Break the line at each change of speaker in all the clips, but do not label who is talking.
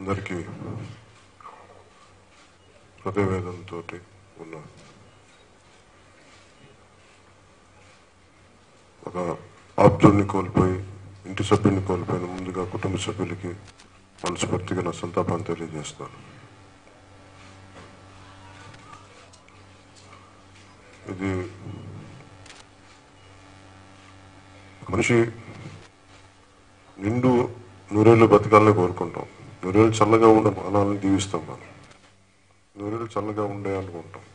అందరికీ హృదయవేదంతో ఉన్న ఒక ఆప్తుడిని కోల్పోయి ఇంటి సభ్యుని కోల్పోయిన ముందుగా కుటుంబ సభ్యులకి మనస్ఫూర్తిగా నా సంతాపాన్ని తెలియజేస్తున్నాను ఇది ఒక మనిషి నిండు నూరేళ్ళు బతకాలని కోరుకుంటాం నూరేళ్ళు చల్లగా ఉండే అనాలని దీవిస్తాం మనం నూరేళ్ళు చల్లగా ఉండే అనుకుంటాం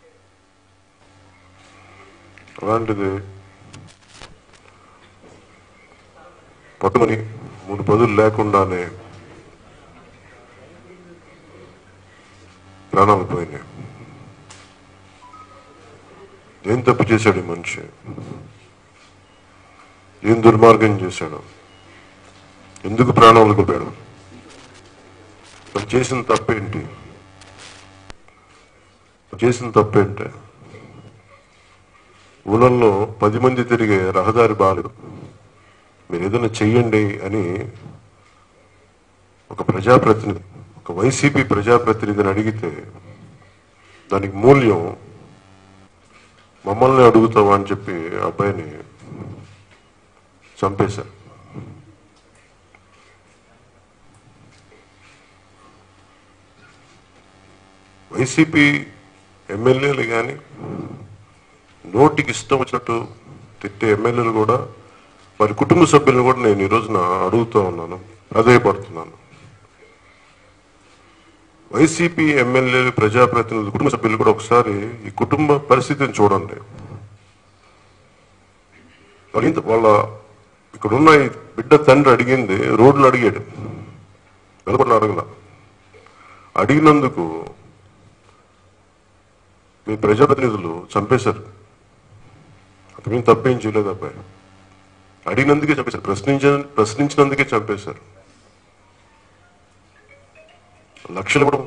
అలాంటిది పట్టుమని మూడు పదులు లేకుండానే ప్రాణాలు పోయినాయి ఏం తప్పు చేశాడు ఈ మనిషి ఏం దుర్మార్గం చేశాడు ఎందుకు ప్రాణాలు కోల్పోయాడు తను చేసిన తప్పేంటి తను చేసిన తప్పేంటి ఊళ్ళల్లో పది మంది తిరిగే రహదారి బాలేదు మీరు ఏదైనా చెయ్యండి అని ఒక ప్రజాప్రతినిధి ఒక వైసీపీ ప్రజాప్రతినిధిని అడిగితే దానికి మూల్యం మమ్మల్ని అడుగుతావా అని చెప్పి ఆ అబ్బాయిని చంపేశారు వైసీపీ ఎమ్మెల్యేలు కానీ నోటికి ఇష్టం వచ్చినట్టు తిట్టే ఎమ్మెల్యేలు కూడా వారి కుటుంబ సభ్యులను కూడా నేను ఈ రోజున అడుగుతూ ఉన్నాను ప్రాధాయపడుతున్నాను వైసీపీ ఎమ్మెల్యేలు ప్రజాప్రతినిధులు కుటుంబ సభ్యులు కూడా ఒకసారి ఈ కుటుంబ పరిస్థితిని చూడండి వాళ్ళ వాళ్ళ ఇక్కడున్న ఈ బిడ్డ తండ్రి అడిగింది రోడ్లు అడిగాడు వెలపట్లు అడగల అడిగినందుకు మీ ప్రజాప్రతినిధులు చంపేశారు అతను తప్పేం చేయలేదు అబ్బాయి అడిగినందుకే చంపేశారు ప్రశ్నించ ప్రశ్నించినందుకే చంపేశారు లక్షలు ఇవ్వడం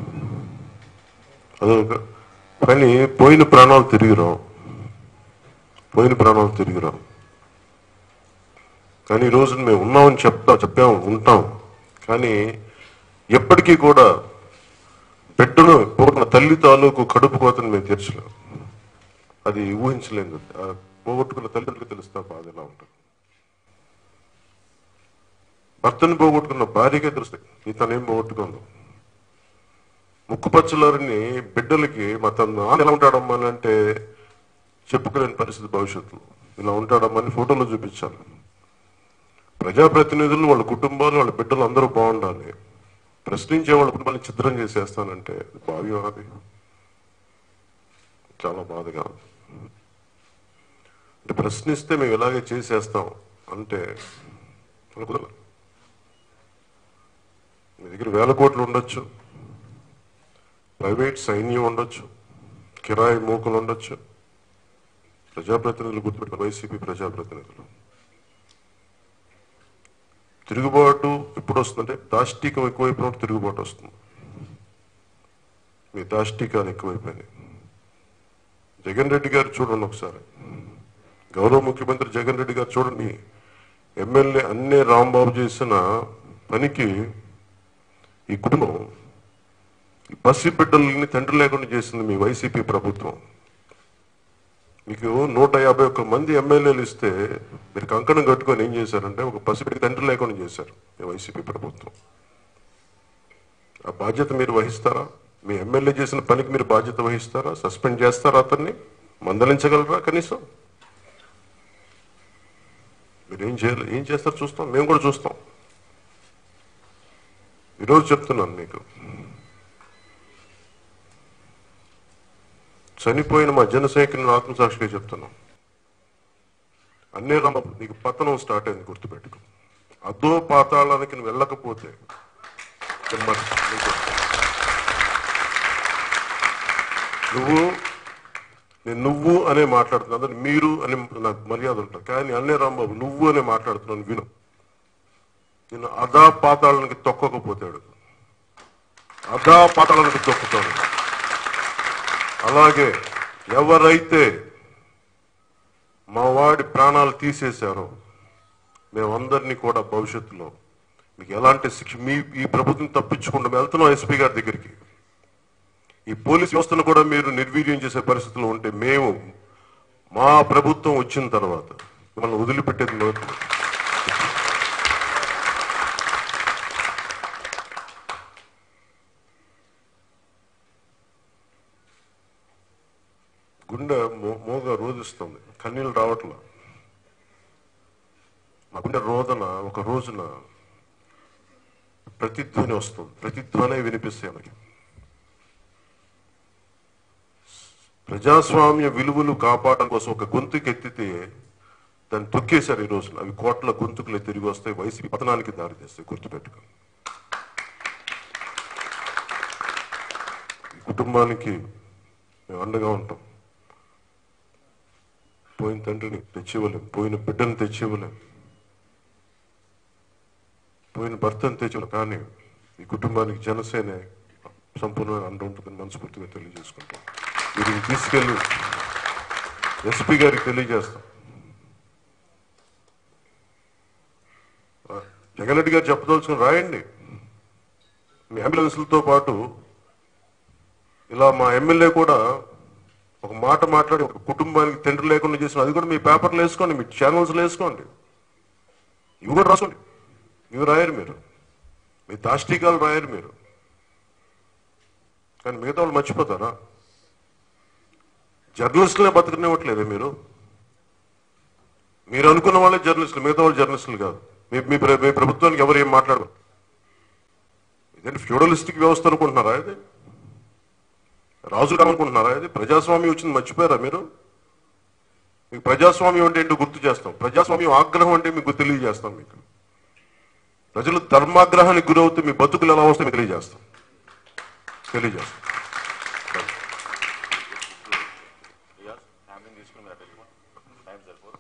అదొక కానీ పోయిన ప్రాణాలు తిరిగి రావు పోయిన ప్రాణాలు తిరిగి రావు కానీ ఈ రోజు మేము ఉన్నామని చెప్తా చెప్పాము ఉంటాం కానీ ఎప్పటికీ కూడా బిడ్డను పోగొట్టిన తల్లి తాలూకు కడుపు కోతను మేము తీర్చలేము అది ఊహించలేదు ఆ పోగొట్టుకున్న తల్లిదండ్రులకు తెలుస్తా బాధ ఎలా ఉంటుంది భర్తను పోగొట్టుకున్న భార్యకే తెలుస్తాయి ఈ తనేం పోగొట్టుకుందో ముక్కుపచ్చలారిని బిడ్డలకి మా తన నాన్న ఎలా ఉంటాడమ్మా అని అంటే చెప్పుకోలేని పరిస్థితి భవిష్యత్తులో ఇలా ఉంటాడమ్మా అని ఫోటోలో చూపించాలి ప్రజాప్రతినిధులు వాళ్ళ కుటుంబాలు వాళ్ళ బిడ్డలు అందరూ బాగుండాలి ప్రశ్నించే వాళ్ళ కుటుంబాన్ని చిత్రం చేసేస్తానంటే భావ్యం అది చాలా బాధగా ఉంది. అంటే ప్రశ్నిస్తే మేము ఇలాగే చేసేస్తాం అంటే మనకు కుదరదు. మీ దగ్గర వేల కోట్లు ఉండొచ్చు ప్రైవేట్ సైన్యం ఉండొచ్చు కిరాయి మూకలు ఉండొచ్చు ప్రజాప్రతినిధులు గుర్తుపెట్టిన వైసీపీ ప్రజాప్రతినిధులు తిరుగుబాటు ఎప్పుడు వస్తుందంటే దాష్టికం ఎక్కువైపోయినప్పుడు తిరుగుబాటు వస్తుంది మీ దాష్టికాలు ఎక్కువైపోయినాయి జగన్ రెడ్డి గారు చూడండి ఒకసారి గౌరవ ముఖ్యమంత్రి జగన్ రెడ్డి గారు చూడండి ఎమ్మెల్యే అన్నే రాంబాబు చేసిన పనికి ఈ కుటుంబం ఈ పసి బిడ్డల్ని తండ్రి లేకుండా చేసింది మీ వైసీపీ ప్రభుత్వం మీకు నూట యాభై ఒక్క మంది ఎమ్మెల్యేలు ఇస్తే మీరు కంకణం కట్టుకొని ఏం చేశారంటే ఒక పసిబిడ్డకి తండ్రి లేకుండా చేశారు మీ వైసీపీ ప్రభుత్వం ఆ బాధ్యత మీరు వహిస్తారా మీ ఎమ్మెల్యే చేసిన పనికి మీరు బాధ్యత వహిస్తారా సస్పెండ్ చేస్తారా అతన్ని మందలించగలరా కనీసం మీరు ఏం చేయాలి ఏం చేస్తారు చూస్తాం మేము కూడా చూస్తాం ఈరోజు చెప్తున్నాను మీకు చనిపోయిన మా జనసైనికులను ఆత్మసాక్షిగా చెప్తున్నాం అన్నే రామ నీకు పతనం స్టార్ట్ అయింది గుర్తుపెట్టుకో అదో పాతాళానికి నువ్వు వెళ్ళకపోతే మరి నీకు- నువ్వు నేను నువ్వు అనే మాట్లాడుతున్నా మీరు అనే నాకు మర్యాద ఉంటుంది కానీ అన్నే రాంబాబు నువ్వు అనే మాట్లాడుతున్నాను విను నేను అదా పాతాళానికి తొక్కకపోతాడు అదా పాతాళానికి తొక్కుతాడు అలాగే ఎవరైతే మా వాడి ప్రాణాలు తీసేశారో మేమందరినీ కూడా భవిష్యత్తులో మీకు ఎలాంటి శిక్ష మీ ఈ ప్రభుత్వం తప్పించకుండా మేము వెళ్తున్నాం ఎస్పీ గారి దగ్గరికి ఈ పోలీస్ వ్యవస్థను కూడా మీరు నిర్వీర్యం చేసే పరిస్థితిలో ఉంటే మేము మా ప్రభుత్వం వచ్చిన తర్వాత మిమ్మల్ని వదిలిపెట్టేది మొదలు గుండె మో- మోగ రోధిస్తుంది కన్నీళ్ళు రావట్లా నా గుండె రోదన ఒక రోజున ప్రతిధ్వని వస్తుంది ప్రతిధ్వనే వినిపిస్తాయి మనకి ప్రజాస్వామ్య విలువలు కాపాడడం కోసం ఒక గొంతుకు ఎత్తితే దాన్ని తొక్కేశారు ఈ రోజున అవి కోట్ల గొంతుకులే తిరిగి వస్తాయి వైసీపీ పతనానికి దారి తీస్తాయి గుర్తుపెట్టుకో ఈ కుటుంబానికి మేము అండగా ఉంటాం పోయిన తండ్రిని తెచ్చివ్వలేం పోయిన బిడ్డను తెచ్చివ్వలేం పోయిన భర్తను తెచ్చివ్వలేం కానీ ఈ కుటుంబానికి జనసేన సంపూర్ణమైన అండ ఉంటుందని మనస్ఫూర్తిగా తెలియజేసుకుంటాం వీరిని తీసుకెళ్ళి ఎస్పీ గారికి తెలియజేస్తాం ఆ, జగన్ రెడ్డి గారు చెప్పదలుచుకుని రాయండి మీ అంబులెన్స్లతో పాటు ఇలా మా ఎమ్మెల్యే కూడా ఒక మాట మాట్లాడి ఒక కుటుంబానికి తండ్రి లేకుండా చేసిన అది కూడా మీ పేపర్లు వేసుకోండి మీ ఛానల్స్లో వేసుకోండి ఇవి కూడా రాసుకోండి ఇవి రాయరు మీరు మీ దాష్టికాలు రాయరు మీరు కానీ మిగతా వాళ్ళు మర్చిపోతారా జర్నలిస్టులనే బతకనివ్వట్లేదే మీరు మీరు అనుకున్న వాళ్ళే జర్నలిస్టులు మిగతా వాళ్ళు జర్నలిస్టులు కాదు మీ మీ ప్ర- మీ ప్రభుత్వానికి ఎవరు ఏం మాట్లాడరు ఇదేంటి ఫ్యూడలిస్టిక్ వ్యవస్థ అనుకుంటున్నారా ఇది రాజులు అనుకుంటున్నారా ఇది ప్రజాస్వామ్యం వచ్చింది మర్చిపోయారా మీరు మీకు ప్రజాస్వామ్యం అంటే ఏంటో గుర్తు చేస్తాం ప్రజాస్వామ్యం ఆగ్రహం అంటే మీకు తెలియజేస్తాం మీకు ప్రజలు ధర్మాగ్రహానికి గురవుతే మీ బతుకులు ఎలా వస్తాయి మీకు తెలియజేస్తాం తెలియజేస్తాం
హ్యామింగ్ తీసుకుని మీరు అట్లా టైం సరిపోదు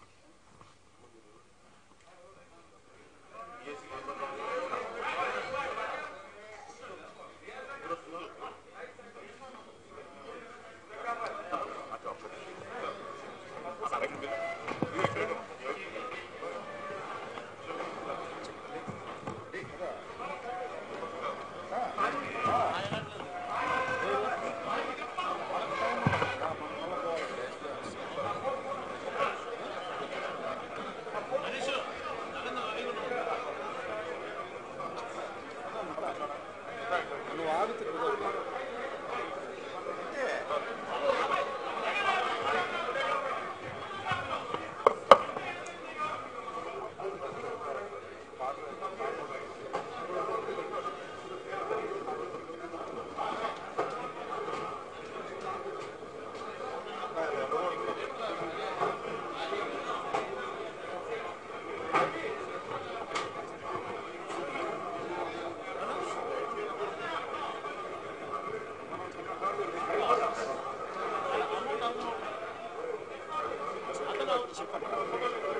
చెప్పండి